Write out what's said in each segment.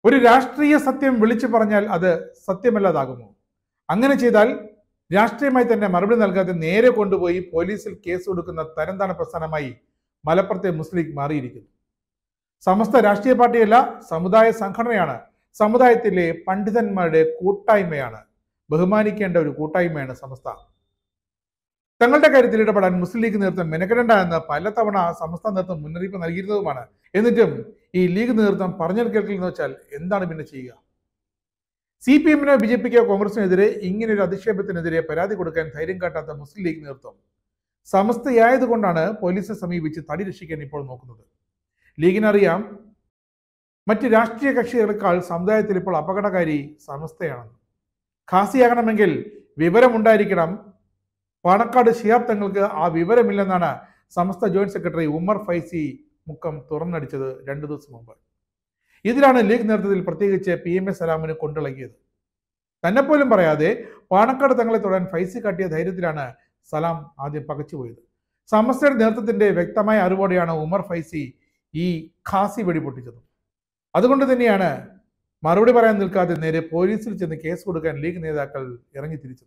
ഒരു രാഷ്ട്രീയ സത്യം വിളിച്ചു പറഞ്ഞാൽ അത് സത്യമല്ലാതാകുമോ അങ്ങനെ ചെയ്താൽ രാഷ്ട്രീയമായി തന്നെ മറുപടി നൽകാതെ നേരെ കൊണ്ടുപോയി പോലീസിൽ കേസ് കൊടുക്കുന്ന തരംതാണ പ്രസ്ഥാനമായി മലപ്പുറത്തെ മുസ്ലിം ലീഗ് മാറിയിരിക്കുന്നു സമസ്ത രാഷ്ട്രീയ പാർട്ടിയല്ല സമുദായ സംഘടനയാണ് സമുദായത്തിലെ പണ്ഡിതന്മാരുടെ കൂട്ടായ്മയാണ് ബഹുമാനിക്കേണ്ട ഒരു കൂട്ടായ്മയാണ് സമസ്ത തങ്ങളുടെ കാര്യത്തിൽ ഇടപെടാൻ മുസ്ലിം ലീഗ് നേതൃത്വം മെനക്കെടേണ്ട എന്ന് പലതവണ സമസ്ത നേതൃത്വം മുന്നറിയിപ്പ് നൽകിയിരുന്നതുമാണ് എന്നിട്ടും ഈ ലീഗ് നേതൃത്വം പറഞ്ഞാൽ കേൾക്കില്ലെന്ന് വെച്ചാൽ എന്താണ് പിന്നെ ചെയ്യുക സി പി എമ്മിനോ ബി ജെ പിക്കോ കോൺഗ്രസിനെതിരെ ഇങ്ങനൊരു അധിക്ഷേപത്തിനെതിരെ പരാതി കൊടുക്കാൻ ധൈര്യം കാട്ടാത്ത മുസ്ലിം ലീഗ് നേതൃത്വം സമസ്തയായതുകൊണ്ടാണ് പോലീസിനെ സമീപിച്ച് തടി രക്ഷിക്കാൻ ഇപ്പോൾ നോക്കുന്നത് ലീഗിനറിയാം മറ്റ് രാഷ്ട്രീയ കക്ഷികളെക്കാൾ സമുദായത്തിൽ ഇപ്പോൾ അപകടകാരി സമസ്തയാണെന്ന് ഖാസിയാകണമെങ്കിൽ വിവരമുണ്ടായിരിക്കണം പാണക്കാട് ശിഹാബ് തങ്ങൾക്ക് ആ വിവരമില്ലെന്നാണ് സമസ്ത ജോയിന്റ് സെക്രട്ടറി ഉമ്മർ ഫൈസി മുക്കം തുറന്നടിച്ചത് രണ്ടു ദിവസം മുമ്പ് ഇതിലാണ് ലീഗ് നേതൃത്വത്തിൽ പ്രത്യേകിച്ച് പി എം എസ് സലാമിന് കൊണ്ടിളകിയത് തന്നെപ്പോലും പറയാതെ പാണക്കാട് തങ്ങളെ തൊടാൻ ഫൈസി കാട്ടിയ ധൈര്യത്തിലാണ് സലാം ആദ്യം പകച്ചുപോയത് സമസ്തയുടെ നേതൃത്വത്തിന്റെ വ്യക്തമായ അറിവോടെയാണ് ഉമർ ഫൈസി ഈ ഖാസി വെടിപൊട്ടിച്ചത് അതുകൊണ്ട് തന്നെയാണ് മറുപടി പറയാൻ നിൽക്കാതെ നേരെ പോലീസിൽ ചെന്ന് കേസ് കൊടുക്കാൻ ലീഗ് നേതാക്കൾ ഇറങ്ങി തിരിച്ചത്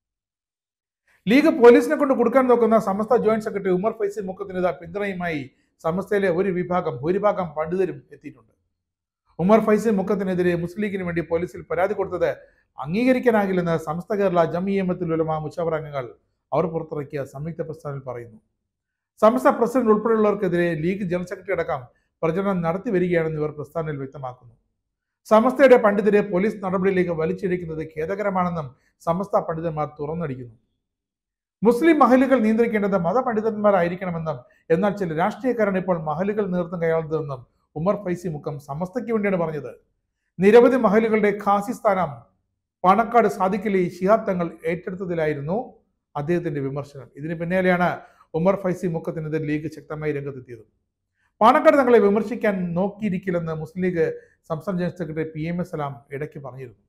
ലീഗ് പോലീസിനെ കൊണ്ട് കൊടുക്കാൻ നോക്കുന്ന സമസ്ത ജോയിന്റ് സെക്രട്ടറി ഉമർ ഫൈസി മുഖത്തിനെതിരെ പിന്തുണയുമായി സമസ്തയിലെ ഒരു വിഭാഗം ഭൂരിഭാഗം പണ്ഡിതരും എത്തിയിട്ടുണ്ട് ഉമർ ഫൈസി മുഖത്തിനെതിരെ മുസ്ലിം ലീഗിന് വേണ്ടി പോലീസിൽ പരാതി കൊടുത്തത് അംഗീകരിക്കാനാകില്ലെന്ന് സമസ്ത കേരള ജമിയമ്മത്തിൽ ഉലമ മുഷാവർ അംഗങ്ങൾ അവർ പുറത്തിറക്കിയ സംയുക്ത പ്രസ്താവനയിൽ പറയുന്നു സമസ്ത പ്രസിഡന്റ് ഉൾപ്പെടെയുള്ളവർക്കെതിരെ ലീഗ് ജനറൽ സെക്രട്ടറി അടക്കം പ്രചരണം നടത്തി വരികയാണെന്ന് ഇവർ പ്രസ്താവനയിൽ വ്യക്തമാക്കുന്നു സമസ്തയുടെ പണ്ഡിതരെ പോലീസ് നടപടിയിലേക്ക് വലിച്ചിഴക്കുന്നത് ഖേദകരമാണെന്നും സമസ്ത പണ്ഡിതന്മാർ തുറന്നടിക്കുന്നു മുസ്ലിം മഹലുകൾ നിയന്ത്രിക്കേണ്ടത് മതപണ്ഡിതന്മാരായിരിക്കണമെന്നും എന്നാൽ ചില രാഷ്ട്രീയക്കാരാണ് ഇപ്പോൾ മഹലുകൾ നേതൃത്വം കൈയാളുന്നതെന്നും ഉമർ ഫൈസി മുക്കം സമസ്തയ്ക്ക് വേണ്ടിയാണ് പറഞ്ഞത് നിരവധി മഹലുകളുടെ ഖാസി സ്ഥാനം പാണക്കാട് സാദിഖലി ശിഹാബ് തങ്ങൾ ഏറ്റെടുത്തതിലായിരുന്നു അദ്ദേഹത്തിന്റെ വിമർശനം ഇതിന് പിന്നാലെയാണ് ഉമർ ഫൈസി മുക്കത്തിനെതിരെ ലീഗ് ശക്തമായി രംഗത്തെത്തിയത് പാണക്കാട് തങ്ങളെ വിമർശിക്കാൻ നോക്കിയിരിക്കില്ലെന്ന് മുസ്ലിം ലീഗ് സംസ്ഥാന general secretary P M S Salam ഇടയ്ക്ക് പറഞ്ഞിരുന്നു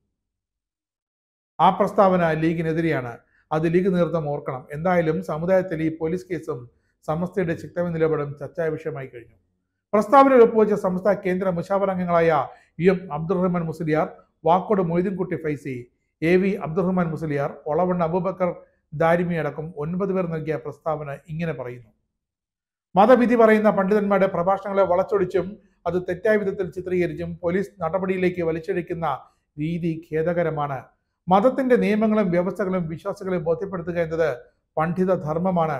ആ പ്രസ്താവന ലീഗിനെതിരെയാണ് അത് ലീഗ് നേതൃത്വം ഓർക്കണം എന്തായാലും സമുദായത്തിൽ ഈ പോലീസ് കേസും സമസ്തയുടെ ശക്തമായ നിലപാടും ചർച്ചായ വിഷയമായി കഴിഞ്ഞു പ്രസ്താവനയിൽ ഒപ്പുവെച്ച സംസ്ഥാന കേന്ദ്ര മുഷാവർ അംഗങ്ങളായ U M Abdurahman Musliyar Vakkode Moideenkutty Faizy A V Abdurahman Musliyar Olavanna Abubacker Darimi അടക്കം ഒൻപത് പേർ നൽകിയ പ്രസ്താവന ഇങ്ങനെ പറയുന്നു മതവിധി പറയുന്ന പണ്ഡിതന്മാരുടെ പ്രഭാഷണങ്ങളെ വളച്ചൊടിച്ചും അത് തെറ്റായ വിധത്തിൽ ചിത്രീകരിച്ചും പോലീസ് നടപടിയിലേക്ക് വലിച്ചഴിക്കുന്ന രീതി ഖേദകരമാണ് മതത്തിന്റെ നിയമങ്ങളും വ്യവസ്ഥകളും വിശ്വാസികളെ ബോധ്യപ്പെടുത്തുക എന്നത് പണ്ഡിത ധർമ്മമാണ്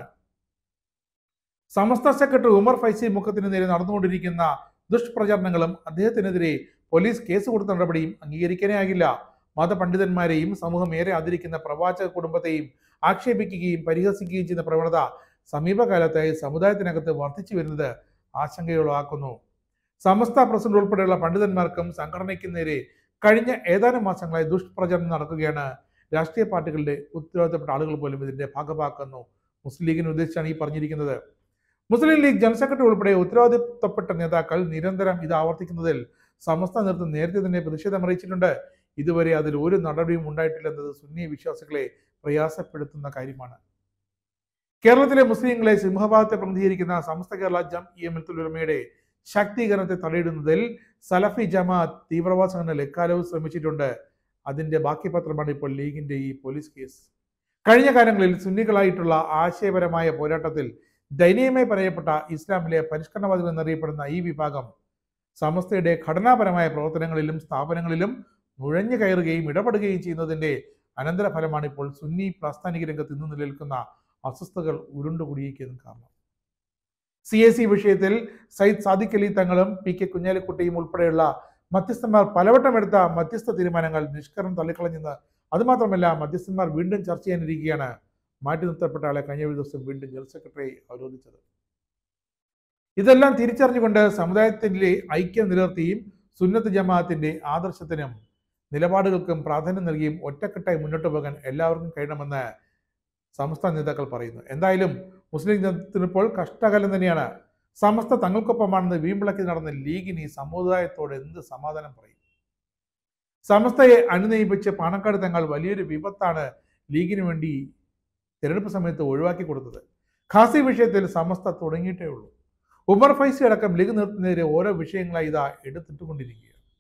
സമസ്ത സെക്രട്ടറി ഉമർ ഫൈസി മുഖത്തിന് നേരെ നടന്നുകൊണ്ടിരിക്കുന്ന ദുഷ്പ്രചരണങ്ങളും അദ്ദേഹത്തിനെതിരെ പോലീസ് കേസ് കൊടുത്ത നടപടിയും അംഗീകരിക്കാനേ ആകില്ല മതപണ്ഡിതന്മാരെയും സമൂഹം ഏറെ ആദരിക്കുന്ന പ്രവാചക കുടുംബത്തെയും ആക്ഷേപിക്കുകയും പരിഹസിക്കുകയും ചെയ്യുന്ന പ്രവണത സമീപകാലത്തായി സമുദായത്തിനകത്ത് വർദ്ധിച്ചു വരുന്നത് ആശങ്കയുളവാക്കുന്നു സമസ്ത പ്രസിഡന്റ് ഉൾപ്പെടെയുള്ള പണ്ഡിതന്മാർക്കും സംഘടനയ്ക്കും നേരെ കഴിഞ്ഞ ഏതാനും മാസങ്ങളായി ദുഷ്പ്രചരണം നടക്കുകയാണ് രാഷ്ട്രീയ പാർട്ടികളുടെ ഉത്തരവാദിത്തപ്പെട്ട ആളുകൾ പോലും ഇതിന്റെ ഭാഗമാക്കുന്നു മുസ്ലിം ലീഗിനെ ഉദ്ദേശിച്ചാണ് ഈ പറഞ്ഞിരിക്കുന്നത് മുസ്ലിം ലീഗ് ജനറൽ സെക്രട്ടറി ഉൾപ്പെടെ ഉത്തരവാദിത്തപ്പെട്ട നേതാക്കൾ നിരന്തരം ഇത് ആവർത്തിക്കുന്നതിൽ സമസ്ത നേതൃത്വം നേരത്തെ തന്നെ പ്രതിഷേധം അറിയിച്ചിട്ടുണ്ട് ഇതുവരെ അതിൽ ഒരു നടപടിയും ഉണ്ടായിട്ടില്ലെന്നത് സുന്നി വിശ്വാസികളെ പ്രയാസപ്പെടുത്തുന്ന കാര്യമാണ് കേരളത്തിലെ മുസ്ലിങ്ങളെ സിംഹഭാഗത്തെ പ്രതിനിധീകരിക്കുന്ന സമസ്ത കേരള ജം ഇ എം ഉലമയുടെ ശാക്തീകരണത്തെ തടയിടുന്നതിൽ സലഫി ജമാഅത്ത് തീവ്രവാദ സംഘടന എക്കാലവും ശ്രമിച്ചിട്ടുണ്ട് അതിന്റെ ബാക്കി പത്രമാണ് ഇപ്പോൾ ലീഗിന്റെ ഈ പോലീസ് കേസ് കഴിഞ്ഞ കാലങ്ങളിൽ സുന്നികളായിട്ടുള്ള ആശയപരമായ പോരാട്ടത്തിൽ ദയനീയമായി പറയപ്പെട്ട ഇസ്ലാമിലെ പരിഷ്കരണവാദികൾ എന്നറിയപ്പെടുന്ന ഈ വിഭാഗം സമസ്തയുടെ ഘടനാപരമായ പ്രവർത്തനങ്ങളിലും സ്ഥാപനങ്ങളിലും നുഴഞ്ഞു കയറുകയും ഇടപെടുകയും ചെയ്യുന്നതിന്റെ അനന്തരഫലമാണ് ഇപ്പോൾ സുന്നി പ്രാസ്ഥാനിക രംഗത്ത് ഇന്ന് നിലനിൽക്കുന്ന അസ്വസ്ഥതകൾ ഉരുണ്ടുകൂടിയിരിക്കുന്നതും കാരണം സി എ സി വിഷയത്തിൽ സയ്യിദ് സാദിഖ് അലി തങ്ങളും പി കെ കുഞ്ഞാലിക്കുട്ടിയും ഉൾപ്പെടെയുള്ള മധ്യസ്ഥന്മാർ പലവട്ടം എടുത്ത മധ്യസ്ഥ തീരുമാനങ്ങൾ നിഷ്കരണം തള്ളിക്കളഞ്ഞെന്ന് അതുമാത്രമല്ല മധ്യസ്ഥന്മാർ വീണ്ടും ചർച്ച ചെയ്യാനിരിക്കുകയാണ് മാറ്റി നിർത്തപ്പെട്ട ആളെ കഴിഞ്ഞ ഒരു ദിവസം വീണ്ടും ജനറൽ സെക്രട്ടറി അവരോധിച്ചത് ഇതെല്ലാം തിരിച്ചറിഞ്ഞുകൊണ്ട് സമുദായത്തിലെ ഐക്യം നിലനിർത്തിയും സുന്നത്ത് ജമാഅത്തിന്റെ ആദർശത്തിനും നിലപാടുകൾക്കും പ്രാധാന്യം നൽകിയും ഒറ്റക്കെട്ടായി മുന്നോട്ട് പോകാൻ എല്ലാവർക്കും കഴിയണമെന്ന് സംസ്ഥാന നേതാക്കൾ പറയുന്നു എന്തായാലും മുസ്ലിം ജനത്തിന് ഇപ്പോൾ കഷ്ടകാലം തന്നെയാണ് സമസ്ത തങ്ങൾക്കൊപ്പമാണെന്ന് വീമ്പിളക്കി നടന്ന ലീഗിന് ഈ സമുദായത്തോട് എന്ത് സമാധാനം പറയും സമസ്തയെ അനുനയിപ്പിച്ച് പാണക്കാട് തങ്ങൾ വലിയൊരു വിപത്താണ് ലീഗിന് വേണ്ടി തിരഞ്ഞെടുപ്പ് സമയത്ത് ഒഴിവാക്കി കൊടുത്തത് ഖാസി വിഷയത്തിൽ സമസ്ത തുടങ്ങിയിട്ടേ ഉള്ളൂ ഉമർ ഫൈസി അടക്കം ലീഗ് നേതൃത്വത്തിനെതിരെ ഓരോ വിഷയങ്ങളായി ഇതാ എടുത്തിട്ടുകൊണ്ടിരിക്കുക